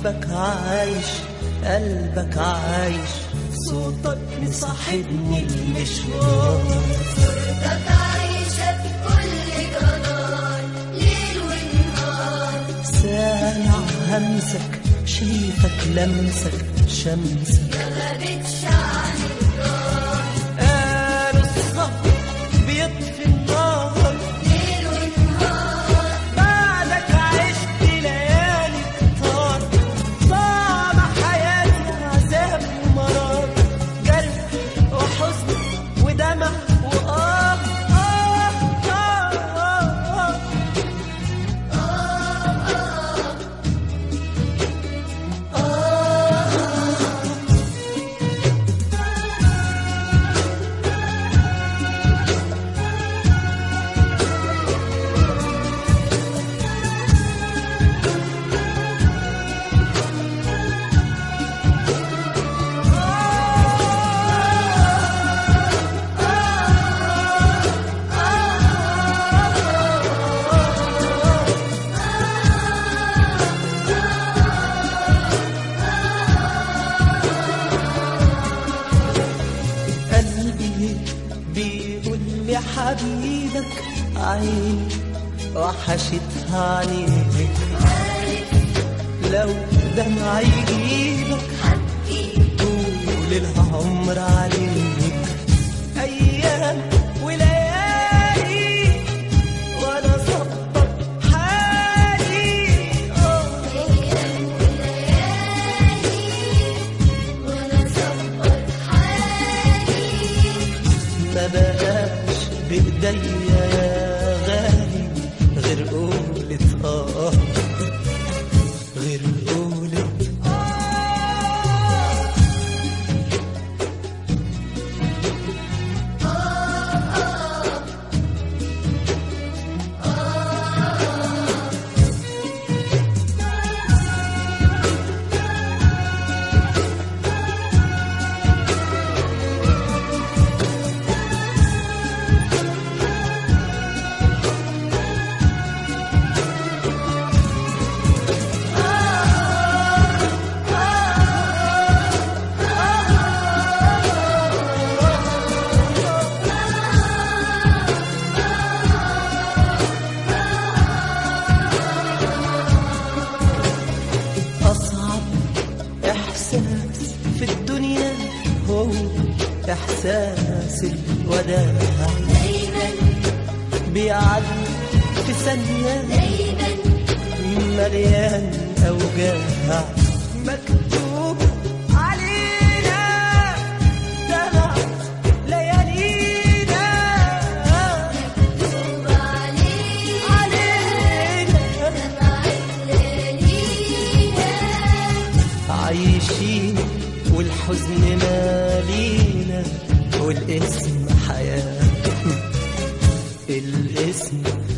قلبك عايش قلبك عايش صوتك مصاحبني المشوار صورتك عايشة في كل جدار ليل ونهار سامع همسك شايفك لمسك شمسك ما غابتش عن النار قالوا الصبر بيطفي النار ليل ونهار بعدك عشت ليالي كتار طعم حياتي عذاب ومرار جرح وحزن ودمع وآه آه آه آه قلبي بيقول لي حبيبك عين وحشتها عينيك لو دمع يجيبك طول العمر عليك ايام وليالي وانا صبر حالي آه. أيام وليالي وأنا صبر حالي ما بقاش بإيديا يا غالي غير قولة آه غير قولة أصعب إحساس في الدنيا هو إحساس الوداع دايما بيعدي في ثانية دايما مليان أوجاع مكتوب علينا دمع ليالينا مكتوب علينا علينا دمعة ليالينا عايشين والحزن مالينا والاسم حياة الاسم